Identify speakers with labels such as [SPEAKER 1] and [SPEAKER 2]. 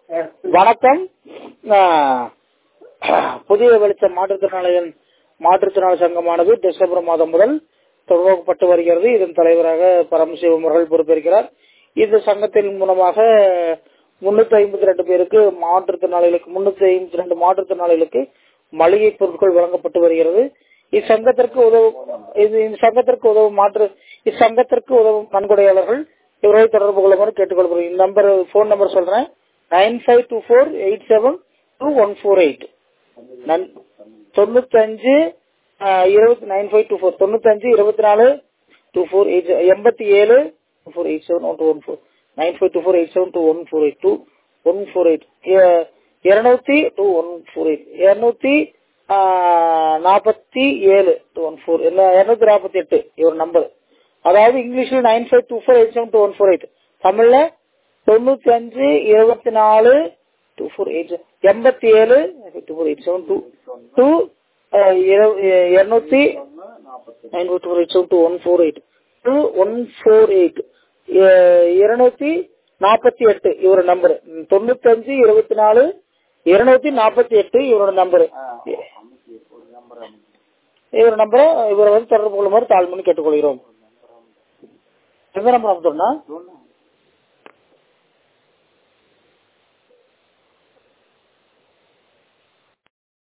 [SPEAKER 1] வணக்கம் ஆஹ், புதிய வெளிச்சம் மாற்றுத்திறனாளிகள் மாற்றுத்திறனாளி சங்கமானது டிசம்பர் மாதம் முதல் தொடங்கப்பட்டு வருகிறது இதன் தலைவராக பரமசிவம் அவர்கள் பொறுப்பேற்கிறார் இந்த சங்கத்தின் மூலமாக முன்னூத்தி ஐம்பத்தி ரெண்டு பேருக்கு மாற்றுத்திறனாளிகளுக்கு முன்னூத்தி ஐம்பத்தி ரெண்டு மாற்றுத்திறனாளிகளுக்கு மளிகை பொருட்கள் வழங்கப்பட்டு வருகிறது இச்சங்கத்திற்கு உதவும் இது இந்த சங்கத்திற்கு உதவும் மாற்று இச்சங்கத்திற்கு உதவும் நன்கொடையாளர்கள் இவரை தொடர்பு கொள்ளுமாறு கேட்டுக்கொள்கிறேன் இந்த நம்பர் போன் நம்பர் சொல்றேன் nine five two four eight seven two one four eight தொண்ணூத்தஞ்சு இருபத்தி நைன் ஃபைவ் டூ ஃபோர் தொண்ணூத்தஞ்சு இருபத்தி நாலு டூ ஃபோர் எயிட் எண்பத்தி ஏழு two four eight seven one two one four nine five two four eight seven two one four eight two one four eight இருநூத்தி two one four eight இருநூத்தி நாற்பத்தி ஏழு two one four இருநூத்தி நாற்பத்தி எட்டு இவர் நம்பர் அதாவது இங்கிலீஷ்ல nine five two four eight seven two one four eight தமிழ்ல தொண்ணூத்தி அஞ்சு இருபத்தி நாலு டூ ஃபோர் எயிட் எண்பத்தி ஏழு two four eight seven two two இருநூத்தி nine four two eight seven two one four eight two one four eight இருநூத்தி நாற்பத்தி எட்டு இவரோட நம்பர் தொண்ணூத்தஞ்சு இருபத்தி நாலு இருநூத்தி நாற்பத்தி எட்டு இவரோட நம்பர் இவர் நம்பரை இவரை வந்து தொடர்பு கொள்ளுமாறு தாழ்மணி கேட்டுக்கொள்கிறோம் எந்த நம்பர் சொன்னா